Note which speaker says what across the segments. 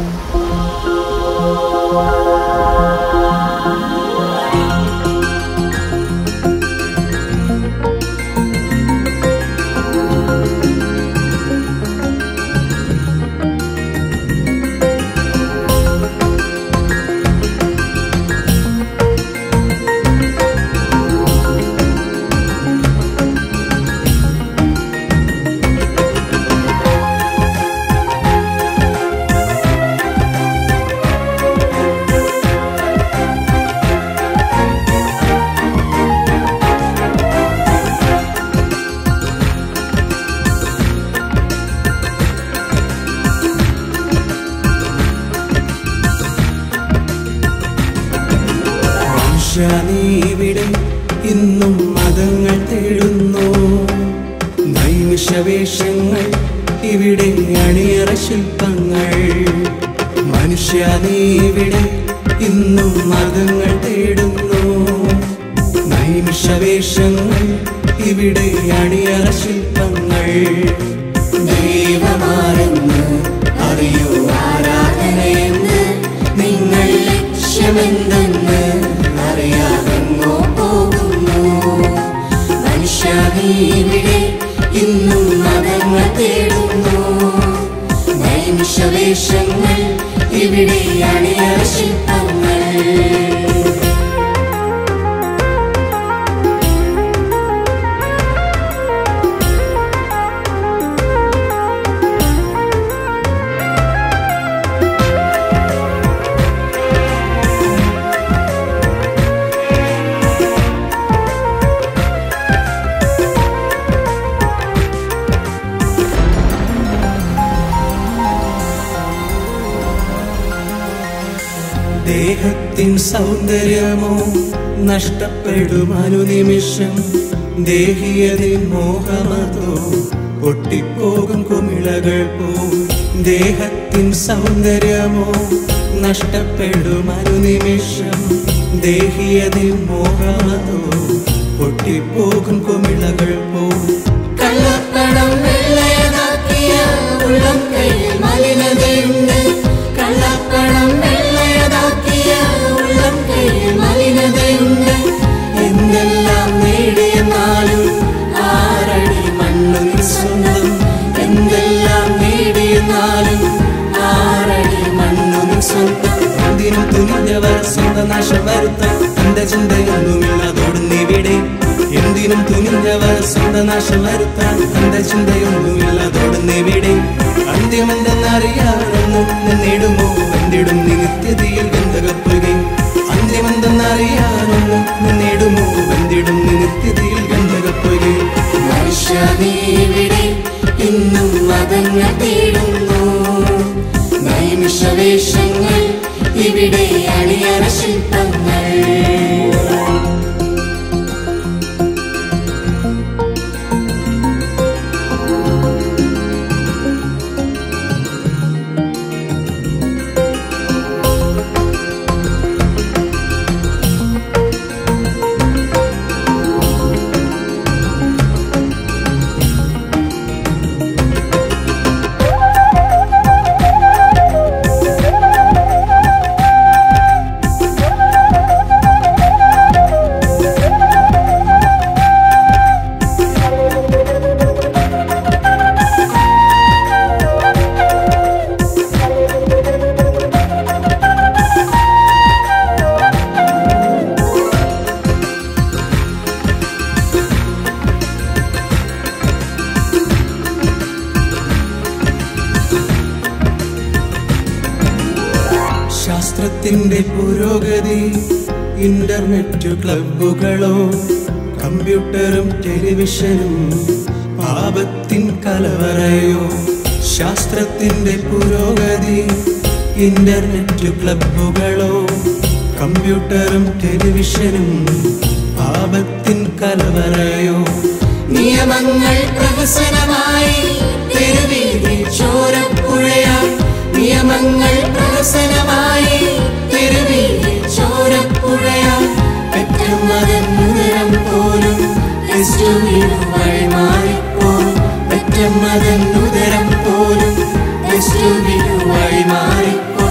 Speaker 1: മനുഷ്യ നീ ഇവിടെ ഇന്നും മതങ്ങൾ തേടുന്നു നൈമിഷവേഷങ്ങൾ ഇവിടെ അണിയറ ശില്പങ്ങൾ മനുഷ്യ നീ ഇവിടെ ഇന്നും മതങ്ങൾ തേടുന്നു നൈമിഷവേഷങ്ങൾ ഇവിടെ അണിയറ ശില്പങ്ങൾ ദൈവമാരെന്ന് അറിയൂ ആരാധനയെന്ന് നിങ്ങൾ ലക്ഷ്യമെന്തെന്ന് അറിയാതെങ്ങോ പോകുന്നു മനുഷ്യ നീ ഇവിടെ ഇന്നും മതങ്ങൾ തേടുന്നു നൈമിഷവേഷങ്ങൾ ഇവിടെ അണിയറ ശില്പങ്ങൾ ദേഹത്തിൻ സൗന്ദര്യമോ നഷ്ടപ്പെടും അനുനിമിഷം ദേഹിയതിൻ മോഹമതോ പൊട്ടിപ്പോകും കുമിളകൾ പോ ദേഹത്തിൻ സൗന്ദര്യമോ നഷ്ടപ്പെടും അനുനിമിഷം ദേഹിയതിൻ മോഹമതോ പൊട്ടിപ്പോകും കുമിളകൾ പോ കള്ളപ്പണം വെള്ളയതാക്കിയ ഉള്ളം കയ്യിൽ മലിനതയുണ്ട് കള്ളപ്പണം വെള്ളയതാക്കിയ ഉള്ളം കയ്യിൽ മലിനതയുണ്ട് എന്തെല്ലാം നേടിയെന്നാലും ആറടി മണ്ണു നീ സ്വന്തം എന്തെല്ലാം നേടിയെന്നാലും ആറടി മണ്ണു നീ സ്വന്തം എന്തിനും തുനിഞ്ഞവർ സ്വന്തം നാശം വരുത്താൻ തന്റെ ചിന്തയൊന്നുമില്ലാതോടുന്നിവിടെ എന്തിനും തുനിഞ്ഞവർ സ്വന്തം നാശം വരുത്താൻ തന്റെ ചിന്തയൊന്നുമില്ലാതോടുന്നിവിടെ അന്ത്യമെന്തെന്നറിയാറൊന്നും നിന്നിടുമോ എന്തിടും നീ നിത്യതയിൽ ഗന്ധകപ്പുകയും അന്ത്യമെന്തെന്നറിയാറൊന്നും നിന്നിടുമോ എന്തിടും നീ നിത്യതയിൽ ഗന്ധകപ്പുകയും മനുഷ്യ നീവിടെ ഇന്നും മതങ്ങൾ തേടുന്നു നൈമിഷവേഷങ്ങൾ ഇവിടെ അണിയറ ശില്പങ്ങൾ ശാസ്ത്രത്തിന്റെ പുരോഗതി ഇന്റർനെറ്റ് ക്ലബുകളോ കമ്പ്യൂട്ടറും ടെലിവിഷനും പാപത്തിൻ കലവറയോ ശാസ്ത്രത്തിന്റെ പുരോഗതി ഇന്റർനെറ്റ് ക്ലബുകളോ കമ്പ്യൂട്ടറും ടെലിവിഷനും പാപത്തിൻ കലവറയോ നിയമങ്ങൾ പ്രഹസനമായി തെരുവീതി ചോരപ്പുഴയായി നിയമങ്ങൾ പ്രഹസനമായി തെരുവീതി ചോരപ്പുഴയായി പെറ്റമതൻ മുതരം പോലും ടെസ്റ്റുവിനു വഴിമാറിപ്പോയി പെറ്റമതൻ ഉദരം പോലും ടെസ്റ്റുവിനു വഴിമാറിപ്പോയി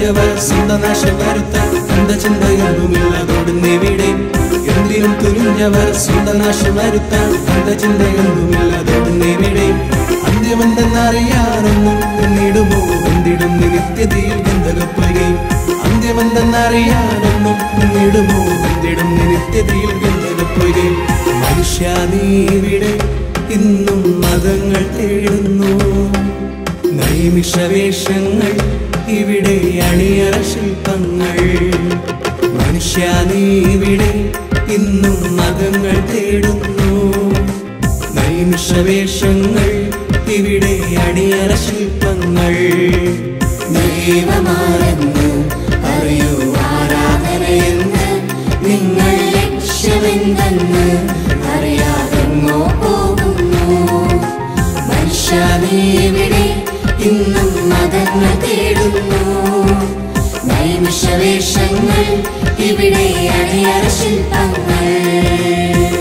Speaker 1: തുനിഞ്ഞവർ സ്വന്തനാശം വരുത്താൻ എന്താ ചിന്തയൊന്നുമില്ലാതോടുന്നെവിടെ എന്തിനും തുനിഞ്ഞവർ സ്വന്തനാശം വരുത്താൻ എന്താ ചിന്തയൊന്നുമില്ലാതോടുന്നെവിടെ അന്ത്യമെന്തെന്നറിയാനൊന്നും പിന്നിടുമോ എന്തിടും നിത്യതയിൽ ഗന്ധകപ്പൊയ്കയും അന്ത്യമെന്തെന്നറിയാനൊന്നും പിന്നിടുമോ എന്തിടും നിത്യതയിൽ ഗന്ധകപ്പൊയ്കയും മനുഷ്യ നീവിടെ ഇന്നും മതങ്ങൾ തേടുന്നു നൈമിഷവേഷങ്ങൾ ഇവിടെ അണിയറ ശില്പങ്ങൾ മനുഷ്യ നീവിടെ ഇന്നും മതങ്ങൾ തേടുന്നു നൈമിഷവേഷങ്ങൾ ഇവിടെ അണിയറ ശില്പങ്ങൾ
Speaker 2: ദൈവമാരെന്ന് അറിയൂ ആരാധനയെന്ന് നിങ്ങൾ ലക്ഷ്യമെന്തെന്ന് അറിയാതെങ്ങോ പോകുന്നു മനുഷ്യ നീവിടെ ഇന്നും മതങ്ങൾ തേടുന്നു നൈമിഷവേഷങ്ങൾ ഇവിടെ അണിയറ ശില്പങ്ങൾ